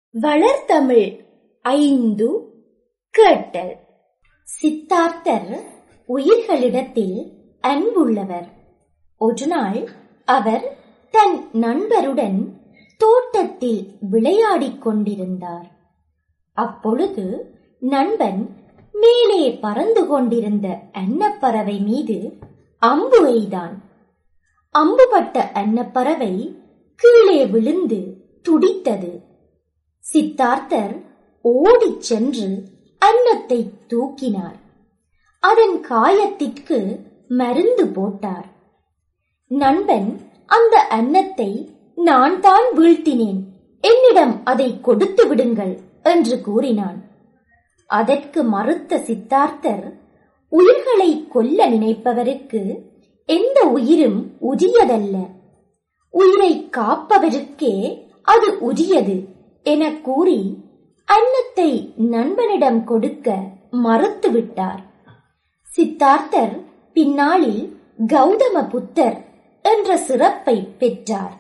வளர்தமிழ் ஐந்து கேட்டல் சித்தார்த்தர் உயிர்களிடத்தில் அன்புள்ளவர் ஒருநாள் அவர் தன் நண்பருடன் தோட்டத்தில் விளையாடிக் கொண்டிருந்தார் அப்பொழுது நண்பன் மேலே பறந்து கொண்டிருந்த அன்னப்பறவை மீது அம்பு எய்தான் அம்புபட்ட அன்னப்பறவை கீழே விழுந்து துடித்தது சித்தார்த்தர் ஓடிச் சென்று அன்னத்தை தூக்கினார் அதன் காயத்திற்கு மருந்து போட்டார் நண்பன் அந்த அன்னத்தை நான் தான் வீழ்த்தினேன் என்னிடம் அதை கொடுத்து விடுங்கள் என்று கூறினான் அதற்கு மறுத்த சித்தார்த்தர் உயிர்களை கொல்ல நினைப்பவருக்கு எந்த உயிரும் உரியதல்ல உயிரை காப்பவருக்கே அது உரியது என கூறி அன்னத்தை நண்பனிடம் கொடுக்க மறுத்துவிட்டார் சித்தார்த்தர் பின்னாளில் கௌதம புத்தர் என்ற சிறப்பை பெற்றார்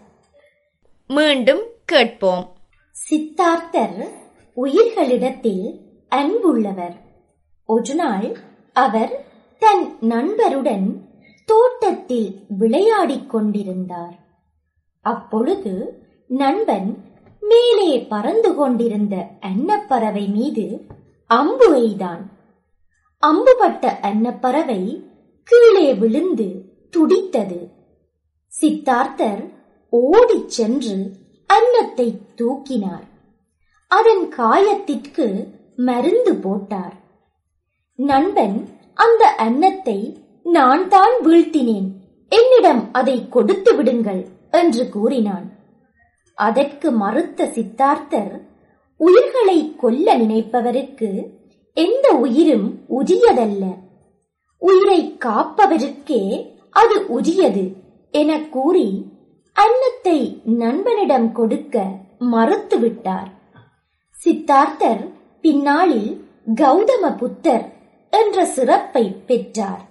மீண்டும் கேட்போம் சித்தார்த்தர் உயிர்களிடத்தில் அன்புள்ளவர் ஒருநாள் அவர் தன் நண்பருடன் தோட்டத்தில் விளையாடிக் கொண்டிருந்தார் அப்பொழுது நண்பன் மேலே பறந்து கொண்டிருந்த அன்னப்பறவை மீது அம்பு எய்தான் அம்புபட்ட அன்னப்பறவை கீழே விழுந்து துடித்தது சித்தார்த்தர் ஓடிச் சென்று அன்னத்தை தூக்கினார் அதன் காயத்திற்கு மருந்து போட்டார் நண்பன் அந்த அன்னத்தை நான் தான் வீழ்த்தினேன் என்னிடம் அதை கொடுத்து விடுங்கள் என்று கூறினான் அதற்கு மறுத்த சித்தார்த்தர் உயிர்களை கொல்ல நினைப்பவருக்கு எந்த உயிரும் உரியதல்ல உயிரை காப்பவருக்கே அது உரியது என கூறி அன்னத்தை நண்பனிடம் கொடுக்க மறுத்துவிட்டார் சித்தார்த்தர் பின்னாளில் கௌதம புத்தர் என்ற சிறப்பை பெற்றார்